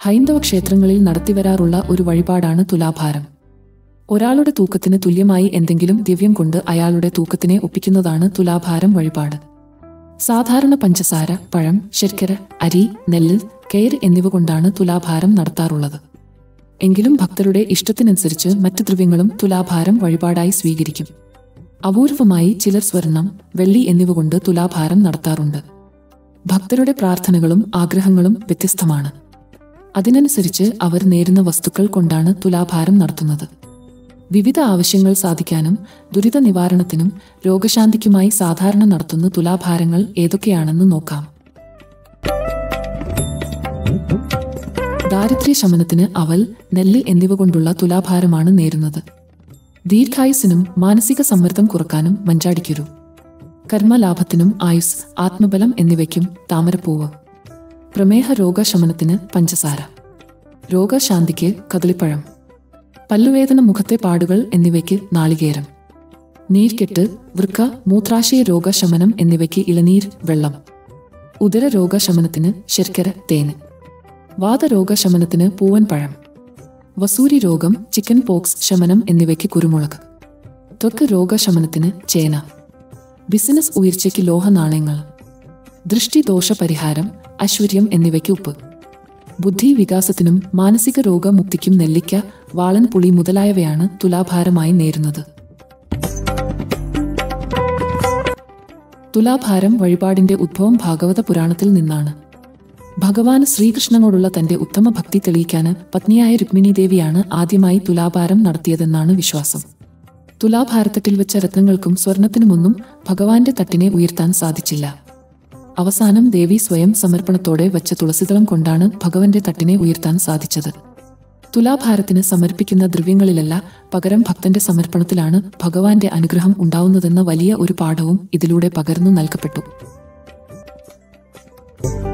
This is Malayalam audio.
ഹൈന്ദവ ക്ഷേത്രങ്ങളിൽ നടത്തിവരാറുള്ള ഒരു വഴിപാടാണ് തുലാഭാരം ഒരാളുടെ തൂക്കത്തിന് തുല്യമായി എന്തെങ്കിലും ദിവ്യം കൊണ്ട് അയാളുടെ തൂക്കത്തിനെ ഒപ്പിക്കുന്നതാണ് തുലാഭാരം വഴിപാട് സാധാരണ പഞ്ചസാര പഴം ശർക്കര അരി നെല്ല് കയർ എന്നിവ കൊണ്ടാണ് തുലാഭാരം നടത്താറുള്ളത് എങ്കിലും ഭക്തരുടെ ഇഷ്ടത്തിനനുസരിച്ച് മറ്റ് ദ്രവ്യങ്ങളും തുലാഭാരം വഴിപാടായി സ്വീകരിക്കും അപൂർവമായി ചിലർ സ്വർണം വെള്ളി എന്നിവ കൊണ്ട് തുലാഭാരം നടത്താറുണ്ട് ഭക്തരുടെ പ്രാർത്ഥനകളും ആഗ്രഹങ്ങളും വ്യത്യസ്തമാണ് അതിനനുസരിച്ച് അവർ നേരുന്ന വസ്തുക്കൾ കൊണ്ടാണ് തുലാഭാരം നടത്തുന്നത് വിവിധ ആവശ്യങ്ങൾ സാധിക്കാനും ദുരിത നിവാരണത്തിനും രോഗശാന്തിക്കുമായി സാധാരണ നടത്തുന്ന തുലാഭാരങ്ങൾ ഏതൊക്കെയാണെന്ന് നോക്കാം ദാരിദ്ര്യ ശമനത്തിന് അവൽ നെല്ല് എന്നിവ കൊണ്ടുള്ള തുലാഭാരമാണ് നേരുന്നത് ദീർഘായുസിനും മാനസിക സമ്മർദ്ദം കുറക്കാനും മഞ്ചാടിക്കുരു കർമ്മലാഭത്തിനും ആയുസ് ആത്മബലം എന്നിവയ്ക്കും താമരപ്പൂവ് പ്രമേഹ രോഗശമനത്തിന് പഞ്ചസാര രോഗശാന്തിക്ക് കദളിപ്പഴം പല്ലുവേദന മുഖത്തെ പാടുകൾ എന്നിവയ്ക്ക് നാളികേരം നീർക്കെട്ട് വൃക്ക മൂത്രാശയ രോഗശമനം എന്നിവയ്ക്ക് ഇളനീർ വെള്ളം ഉദര രോഗശമനത്തിന് ശർക്കര തേന് വാതരോഗശമനത്തിന് പൂവൻ പഴം വസൂരി രോഗം ചിക്കൻ പോക്സ് ശമനം എന്നിവയ്ക്ക് കുരുമുളക് ത്വക്ക് രോഗശമനത്തിന് ചേന ബിസിനസ് ഉയർച്ചയ്ക്ക് ലോഹ നാണയങ്ങൾ ദൃഷ്ടിദോഷ പരിഹാരം ഐശ്വര്യം എന്നിവയ്ക്ക് ഉപ്പ് ബുദ്ധി വികാസത്തിനും മാനസിക രോഗമുക്തിക്കും നെല്ലിക്ക വാളൻ പുളി മുതലായവയാണ് തുലാഭാരമായി നേരുന്നത് തുലാഭാരം വഴിപാടിന്റെ ഉദ്ഭവം ഭാഗവത പുരാണത്തിൽ നിന്നാണ് ഭഗവാന് ശ്രീകൃഷ്ണനോടുള്ള തന്റെ ഉത്തമ ഭക്തി തെളിയിക്കാന് പത്നിയായ രുക്മിണി ദേവിയാണ് ആദ്യമായി തുലാഭാരം നടത്തിയതെന്നാണ് വിശ്വാസം തുലാഭാരത്തട്ടിൽ വെച്ച രത്നങ്ങൾക്കും സ്വർണത്തിനുമൊന്നും ഭഗവാന്റെ തട്ടിനെ ഉയർത്താൻ സാധിച്ചില്ല അവസാനം ദേവി സ്വയം സമർപ്പണത്തോടെ വച്ച തുളസിതളം കൊണ്ടാണ് ഭഗവന്റെ തട്ടിനെ ഉയർത്താൻ സാധിച്ചത് തുലാഭാരത്തിന് സമർപ്പിക്കുന്ന ദ്രവ്യങ്ങളിലല്ല പകരം ഭക്തന്റെ സമർപ്പണത്തിലാണ് ഭഗവാന്റെ അനുഗ്രഹം ഉണ്ടാവുന്നതെന്ന വലിയ ഒരു പാഠവും ഇതിലൂടെ പകർന്നു നൽകപ്പെട്ടു